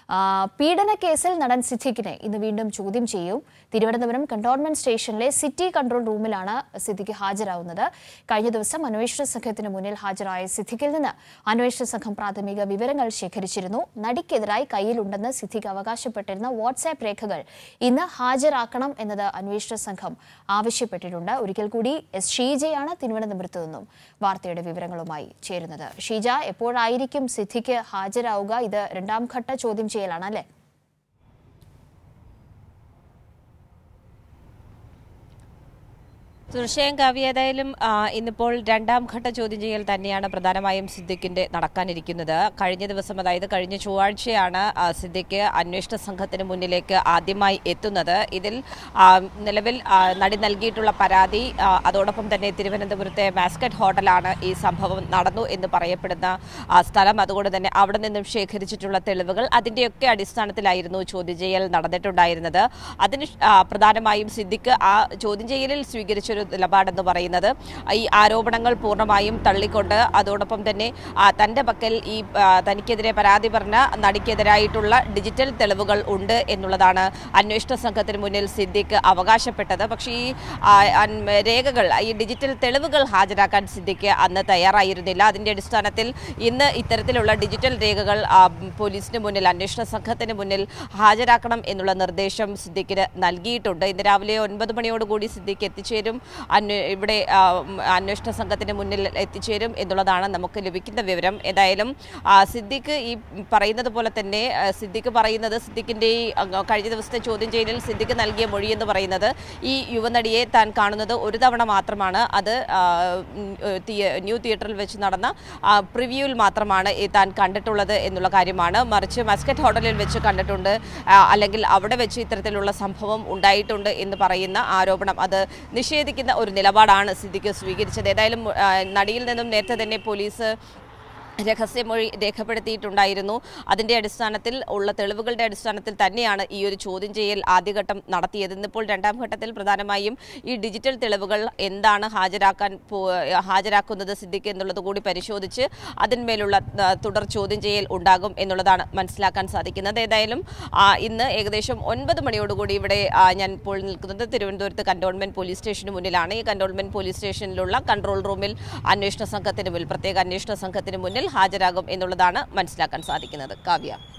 ആ, പീഡന കേസിൽ നടൻ സിദ്ദിഖിനെ ഇന്ന് വീണ്ടും ചോദ്യം ചെയ്യും തിരുവനന്തപുരം കണ്ടോൺമെന്റ് സ്റ്റേഷനിലെ സിറ്റി കൺട്രോൾ റൂമിലാണ് സിദ്ദിഖ് ഹാജരാകുന്നത് കഴിഞ്ഞ ദിവസം അന്വേഷണ സംഘത്തിന് മുന്നിൽ ഹാജരായ സിദ്ദിഖിൽ നിന്ന് അന്വേഷണ സംഘം പ്രാഥമിക വിവരങ്ങൾ ശേഖരിച്ചിരുന്നു നടിക്കെതിരായി കയ്യിലുണ്ടെന്ന് സിദ്ദിഖ് അവകാശപ്പെട്ടിരുന്ന വാട്സാപ്പ് രേഖകൾ ഇന്ന് ഹാജരാക്കണം എന്നത് അന്വേഷണ സംഘം ആവശ്യപ്പെട്ടിട്ടുണ്ട് ഒരിക്കൽ കൂടി എസ് ഷീജയാണ് തിരുവനന്തപുരത്ത് നിന്നും വാർത്തയുടെ വിവരങ്ങളുമായി ചേരുന്നത് ഷീജ എപ്പോഴായിരിക്കും സിദ്ദിഖ് ഹാജരാവുക ഇത് രണ്ടാം ഘട്ട ചോദ്യം ചെയ്യലാണ് അല്ലേ തീർച്ചയായും കവി ഏതായാലും ആ, ഇന്നിപ്പോൾ രണ്ടാം ഘട്ട ചോദ്യം ചെയ്യൽ തന്നെയാണ് പ്രധാനമായും സിദ്ദിഖിന്റെ നടക്കാനിരിക്കുന്നത് കഴിഞ്ഞ ദിവസം അതായത് കഴിഞ്ഞ ചൊവ്വാഴ്ചയാണ് ആ, സിദ്ദിഖ് അന്വേഷണ സംഘത്തിന് മുന്നിലേക്ക് ആദ്യമായി എത്തുന്നത് ഇതിൽ ആ, നിലവിൽ ആ, നടി നൽകിയിട്ടുള്ള പരാതി ആ, അതോടൊപ്പം തന്നെ തിരുവനന്തപുരത്തെ മാസ്കറ്റ് ഹോട്ടലാണ് ഈ സംഭവം നടന്നു എന്ന് പറയപ്പെടുന്ന ആ, സ്ഥലം അതുകൊണ്ട് തന്നെ അവിടെ നിന്നും ശേഖരിച്ചിട്ടുള്ള തെളിവുകൾ അതിന്റെയൊക്കെ അടിസ്ഥാനത്തിലായിരുന്നു ചോദ്യം ചെയ്യൽ നടന്നിട്ടുണ്ടായിരുന്നത് അതിന് ഷ്- ആ, പ്രധാനമായും സിദ്ദിഖ് ആ ചോദ്യം ചെയ്യലിൽ സ്വീകരിച്ചൊരു നിലപാടെന്ന് പറയുന്നത് ഈ ആരോപണങ്ങൾ പൂർണ്ണമായും തള്ളിക്കൊണ്ട് അതോടൊപ്പം തന്നെ ആ, തന്റെ പക്കൽ ഈ ആ, തനിക്കെതിരെ പരാതി പറഞ്ഞ നടിക്കെതിരായിട്ടുള്ള ഡിജിറ്റൽ തെളിവുകൾ ഉണ്ട് എന്നുള്ളതാണ് അന്വേഷണ സംഘത്തിന് മുന്നിൽ സിദ്ദിഖ് അവകാശപ്പെട്ടത് പക്ഷേ ഈ ആ, അൻ- രേഖകൾ ഈ ഡിജിറ്റൽ തെളിവുകൾ ഹാജരാക്കാൻ സിദ്ദിഖ് അന്ന് തയ്യാറായിരുന്നില്ല അതിന്റെ അടിസ്ഥാനത്തിൽ ഇന്ന് ഇത്തരത്തിലുള്ള ഡിജിറ്റൽ രേഖകൾ ആ, പോലീസിന് മുന്നിൽ അന്വേഷണ സംഘത്തിന് മുന്നിൽ ഹാജരാക്കണം എന്നുള്ള നിർദ്ദേശം സിദ്ദിഖിന് നൽകിയിട്ടുണ്ട് ഇന്ന് രാവിലെ ഒൻപത് മണിയോടുകൂടി സിദ്ദിഖ് എത്തിച്ചേരും അന്വേ ഇവിടെ ആ, ഉം, അന്വേഷണ സംഘത്തിന് മുന്നിൽ എത്തിച്ചേരും എന്നുള്ളതാണ് നമുക്ക് ലഭിക്കുന്ന വിവരം ഏതായാലും ആ, സിദ്ദിഖ് ഈ പറയുന്നത് പോലെ തന്നെ ആ, സിദ്ദിഖ് പറയുന്നത് സിദ്ദിഖിന്റെ ഈ അ, കഴിഞ്ഞ ദിവസത്തെ ചോദ്യം ചെയ്യലിൽ സിദ്ദിഖ് നൽകിയ മൊഴി എന്ന് പറയുന്നത് ഈ യുവനടിയെ താൻ കാണുന്നത് ഒരു തവണ മാത്രമാണ് അത് ആ, ഉം, ഏഹ്, തിയ- ന്യൂ തിയേറ്ററിൽ വെച്ച് നടന്ന ആ, പ്രിവ്യൂവിൽ മാത്രമാണ് ഈ താൻ കണ്ടിട്ടുള്ളത് എന്നുള്ള കാര്യമാണ് മറിച്ച് മസ്കറ്റ് ഹോട്ടലിൽ വെച്ച് കണ്ടിട്ടുണ്ട് ആ, അല്ലെങ്കിൽ അവിടെ വെച്ച് ഇത്തരത്തിലുള്ള സംഭവം ഉണ്ടായിട്ടുണ്ട് എന്ന് പറയുന്ന ആരോപണം അത് നിഷേധിക്കുന്ന ഒരു നിലപാടാണ് സിദ്ദിഖ് സ്വീകരിച്ചത് ഏതായാലും ആ, നടിയിൽ നിന്നും നേരത്തെ തന്നെ പോലീസ് രഹസ്യമൊഴി രേഖപ്പെടുത്തിയിട്ടുണ്ടായിരുന്നു അതിന്റെ അടിസ്ഥാനത്തിൽ ഉള്ള തെളിവുകളുടെ അടിസ്ഥാനത്തിൽ തന്നെയാണ് ഈ ഒരു ചോദ്യം ചെയ്യൽ ആദ്യഘട്ടം നടത്തിയത് ഇന്നിപ്പോൾ രണ്ടാം ഘട്ടത്തിൽ പ്രധാനമായും ഈ ഡിജിറ്റൽ തെളിവുകൾ എന്താണ് ഹാജരാക്കാൻ പോ- ഹാജരാക്കുന്നത് സിദ്ദിഖ് എന്നുള്ളത് കൂടി പരിശോധിച്ച് അതിന്മേലുള്ള ആ, തുടർ ചോദ്യം ചെയ്യൽ ഉണ്ടാകും എന്നുള്ളതാണ് മനസ്സിലാക്കാൻ സാധിക്കുന്നത് ഏതായാലും ആ, ഇന്ന് ഏകദേശം ഒൻപത് മണിയോടുകൂടി ഇവിടെ ആ, ഞാൻ ഇപ്പോൾ നിൽക്കുന്നത് തിരുവനന്തപുരത്ത് കന്റോൺമെന്റ് പോലീസ് സ്റ്റേഷന് മുന്നിലാണ് ഈ കന്റോൺമെന്റ് പോലീസ് സ്റ്റേഷനിലുള്ള കൺട്രോൾ റൂമിൽ അന്വേഷണ സംഘത്തിന് മുന്നിൽ പ്രത്യേക അന്വേഷണ സംഘത്തിന് മുന്നിൽ ഹാജരാകും എന്നുള്ളതാണ് മനസ്സിലാക്കാൻ സാധിക്കുന്നത് കാവ്യ